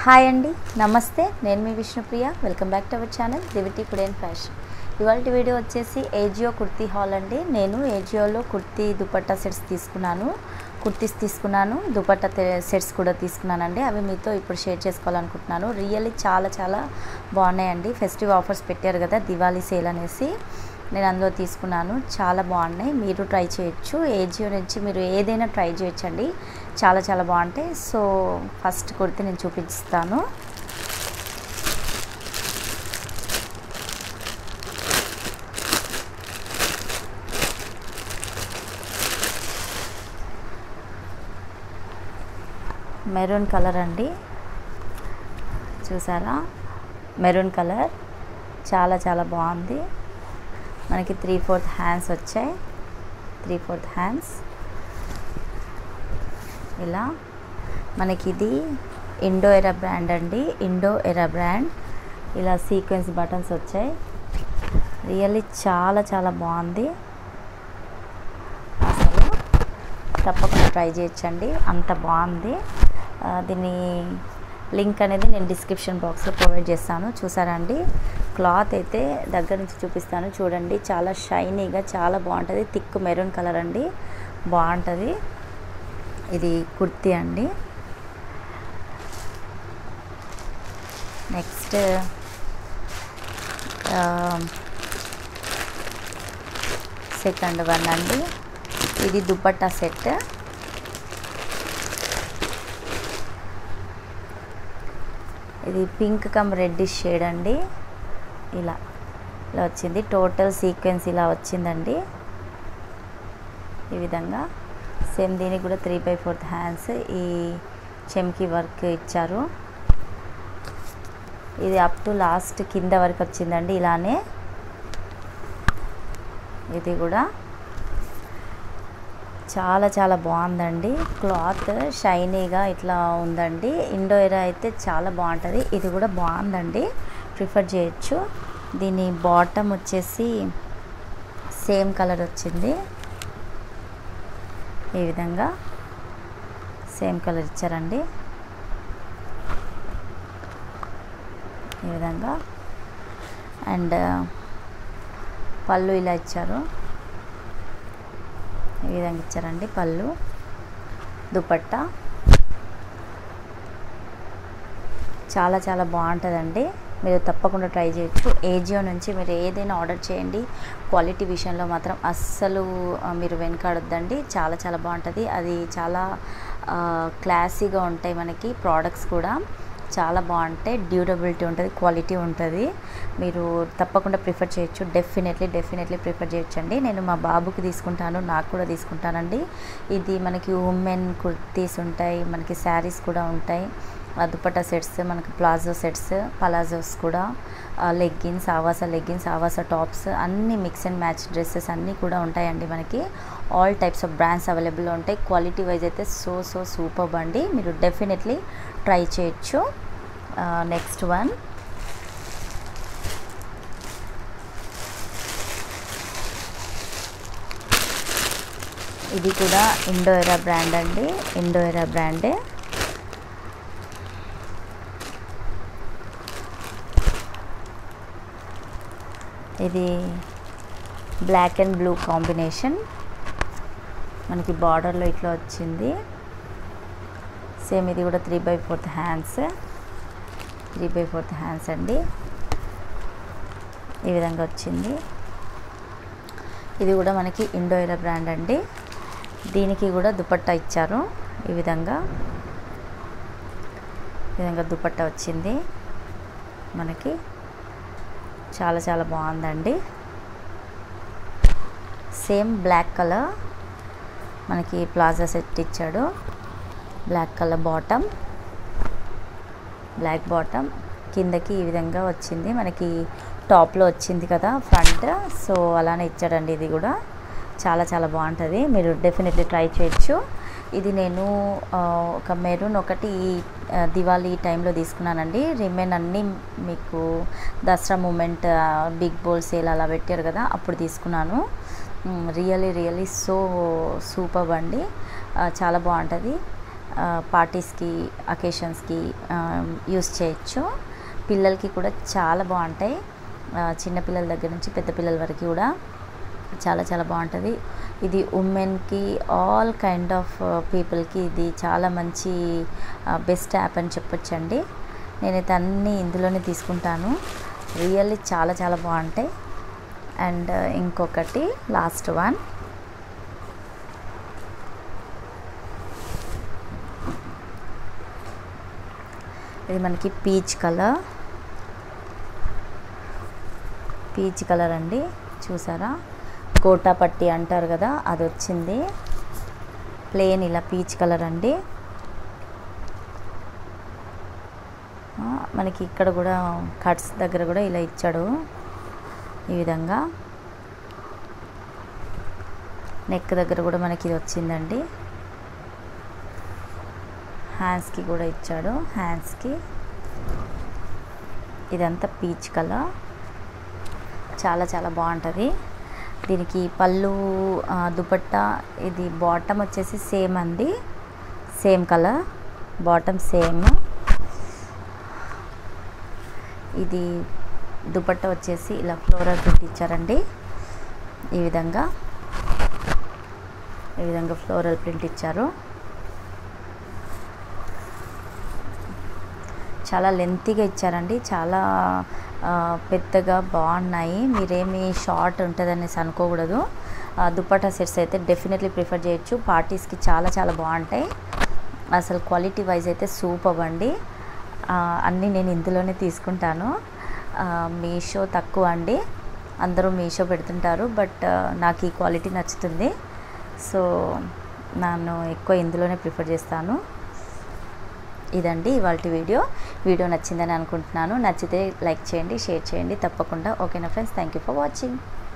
hi అండి నమస్తే నేను మీ Vishnupriya welcome back to our channel దివిటి కుడ్ అండ్ ఫ్యాషన్ ఇవాళ వీడియో వచ్చేసి ఏజియో కుర్తీ హాల్ అండి నేను ఏజియోలో కుర్తీ దుపట్టా సెట్స్ తీసుకున్నాను కుర్తీస్ తీసుకున్నాను దుపట్టా సెట్స్ కూడా తీసుకున్నానండి అవి మీతో ఇప్పుడు షేర్ చేసుకోవాలనుకుంటున్నాను రియల్లీ చాలా చాలా బాగున్నాయండి ఫెస్టివ్ ఆఫర్స్ పెట్టారు కదా దివాళీ సేల్ అనేసి నేను అందులో తీసుకున్నాను చాలా బాగున్నాయి మీరు ట్రై చేయొచ్చు ఏజియో నుంచి మీరు ఏదైనా ట్రై చేయొచ్చండి చాలా చాలా బాగుంటాయి సో ఫస్ట్ కుర్తి నేను చూపిస్తాను మెరూన్ కలర్ అండి చూసారా మెరూన్ కలర్ చాలా చాలా బాగుంది మనకి త్రీ ఫోర్త్ హ్యాండ్స్ వచ్చాయి త్రీ ఫోర్త్ హ్యాండ్స్ ఇలా మనకి ఇది ఇండో ఎరా బ్రాండ్ అండి ఇండో ఎరా బ్రాండ్ ఇలా సీక్వెన్స్ బటన్స్ వచ్చాయి రియల్లీ చాలా చాలా బాగుంది అసలు తప్పకుండా ట్రై చేయొచ్చండి అంత బాగుంది ఆ, దీని లింక్ అనేది నేను డిస్క్రిప్షన్ బాక్స్లో ప్రొవైడ్ చేస్తాను చూసారా అండి క్లాత్ అయితే దగ్గర నుంచి చూపిస్తాను చూడండి చాలా షైనీగా చాలా బాగుంటుంది థిక్ మెరూన్ కలర్ అండి బాగుంటుంది ఇది కుర్తీ అండి నెక్స్ట్ సెకండ్ వన్ అండి ఇది దుపట్టా సెట్ ఇది పింక్ కమ్ రెడ్డిష్ షేడ్ అండి ఇలా ఇలా వచ్చింది టోటల్ సీక్వెన్స్ ఇలా వచ్చిందండి ఈ విధంగా సేమ్ దీనికి కూడా త్రీ బై ఫోర్త్ హ్యాండ్స్ ఈ చెమ్కి వర్క్ ఇచ్చారు ఇది అప్ టు లాస్ట్ కింద వరకు వచ్చిందండి ఇలానే ఇది కూడా చాలా చాలా బాగుందండి క్లాత్ షైనీగా ఇట్లా ఉందండి ఇండో ఎరా అయితే చాలా బాగుంటుంది ఇది కూడా బాగుందండి ప్రిఫర్ చేయొచ్చు దీని బాటమ్ వచ్చేసి సేమ్ కలర్ వచ్చింది ఈ విధంగా సేమ్ కలర్ ఇచ్చారండి ఈ విధంగా అండ్ పళ్ళు ఇలా ఇచ్చారు ఈ విధంగా ఇచ్చారండి పళ్ళు దుపట్టా చాలా చాలా బాగుంటుందండి మీరు తప్పకుండా ట్రై చేయొచ్చు ఏజియో నుంచి మీరు ఏదైనా ఆర్డర్ చేయండి క్వాలిటీ విషయంలో మాత్రం అస్సలు ఆ, మీరు వెనకాడొద్దండి చాలా చాలా బాగుంటుంది అది చాలా ఆ, క్లాసీగా ఉంటాయి మనకి ప్రోడక్ట్స్ కూడా చాలా బాగుంటాయి డ్యూరబిలిటీ ఉంటుంది క్వాలిటీ ఉంటుంది మీరు తప్పకుండా ప్రిఫర్ చేయొచ్చు డెఫినెట్లీ డెఫినెట్లీ ప్రిఫర్ చేయొచ్చండి నేను మా బాబుకి తీసుకుంటాను నాకు కూడా తీసుకుంటానండి ఇది మనకి ఉమెన్ కుర్తీస్ ఉంటాయి మనకి శారీస్ కూడా ఉంటాయి ఆ దుపట్టా సెట్స్ మనకి ప్లాజో సెట్స్ పలాజోస్ కూడా లెగ్గిన్స్ ఆవాస లెగ్గిన్స్ ఆవాస టాప్స్ అన్ని మిక్స్ అండ్ మ్యాచ్ డ్రెస్సెస్ అన్నీ కూడా ఉంటాయండి మనకి all types of brands available ఉంటాయి క్వాలిటీ వైజ్ అయితే సో సో సూపర్ అండి మీరు డెఫినెట్లీ ట్రై చేయొచ్చు నెక్స్ట్ వన్ ఇది కూడా ఇండో ఎరా బ్రాండ్ అండి ఇండో ఎరా బ్రాండే ఇది బ్లాక్ అండ్ బ్లూ కాంబినేషన్ మనకి బార్డర్లో ఇట్లా వచ్చింది సేమ్ ఇది కూడా three by fourth hands three by fourth hands అండి ఈ విధంగా వచ్చింది ఇది కూడా మనకి ఇండో ఎరా బ్రాండ్ అండి దీనికి కూడా దుపట్టా ఇచ్చారు ఈ విధంగా ఈ విధంగా దుపట్టా వచ్చింది మనకి చాలా చాలా బాగుందండి సేమ్ బ్లాక్ కలర్ మనకి ప్లాజా సెట్ ఇచ్చాడు black colour bottom black bottom కిందకి ఈ విధంగా వచ్చింది మనకి టాప్లో వచ్చింది కదా ఫ్రంట్ సో అలానే ఇచ్చాడండి ఇది కూడా చాలా చాలా బాగుంటుంది మీరు డెఫినెట్లీ ట్రై చేయొచ్చు ఇది నేను ఆ, ఒక మెరూన్ ఒకటి ఈ, ఆ, దివాళీ టైంలో తీసుకున్నానండి రిమైన్ అన్నీ మీకు Dussehra moment big bold sale అలా పెట్టారు కదా అప్పుడు తీసుకున్నాను రియలీ రియలీ సో సూపర్ అండి ఆ, చాలా బాగుంటుంది పార్టీస్కి అకేషన్స్కి యూస్ చేయొచ్చు పిల్లలకి కూడా చాలా బాగుంటాయి ఆ, చిన్నపిల్లల దగ్గర నుంచి పెద్ద పిల్లల వరకు కూడా చాలా చాలా బాగుంటుంది ఇది ఉమెన్కి ఆల్ కైండ్ ఆఫ్ పీపుల్కి ఇది చాలా మంచి బెస్ట్ యాప్ అని చెప్పొచ్చండి నేనైతే అన్నీ ఇందులోనే తీసుకుంటాను రియల్లీ చాలా చాలా బాగుంటాయి అండ్ ఇంకొకటి లాస్ట్ వన్ ఇది మనకి పీచ్ కలర్ పీచ్ కలర్ అండి చూసారా కోటా పట్టి అంటారు కదా అది వచ్చింది ప్లేన్ ఇలా పీచ్ కలర్ అండి ఆ, మనకి ఇక్కడ కూడా కట్స్ దగ్గర కూడా ఇలా ఇచ్చాడు ఈ విధంగా నెక్ దగ్గర కూడా మనకి ఇది వచ్చిందండి హ్యాండ్స్కి కూడా ఇచ్చాడు హ్యాండ్స్కి ఇదంతా పీచ్ కలర్ చాలా చాలా బాగుంటుంది దీనికి పళ్ళు ఆ, దుపట్టా ఇది బాటమ్ వచ్చేసి సేమ్ అండి సేమ్ కలర్ బాటమ్ సేమ్ ఇది దుపట్టా వచ్చేసి ఇలా ఫ్లోరల్ ప్రింట్ ఇచ్చారండి ఈ విధంగా ఈ విధంగా ఫ్లోరల్ ప్రింట్ ఇచ్చారు చాలా లెంతీగా ఇచ్చారండి చాలా ఆ, పెద్దగా బాగున్నాయి మీరేమి షార్ట్ ఉంటుంది అనేసి అనుకోకూడదు ఆ, దుపట్టా సెట్స్ అయితే డెఫినెట్లీ ప్రిఫర్ చేయొచ్చు పార్టీస్కి చాలా చాలా బాగుంటాయి అసలు క్వాలిటీ వైజ్ అయితే సూపర్ అండి ఆ, అన్నీ నేను ఇందులోనే తీసుకుంటాను ఆ, మీషో తక్కువ అండి అందరూ మీషో పెడుతుంటారు బట్ ఆ, నాకు ఈ క్వాలిటీ నచ్చుతుంది సో నేను ఎక్కువ ఇందులోనే ప్రిఫర్ చేస్తాను ఇదండి ఇవాళ వీడియో వీడియో నచ్చిందని అనుకుంటున్నాను నచ్చితే లైక్ చేయండి షేర్ చేయండి తప్పకుండా ఓకేనా friends thank you for watching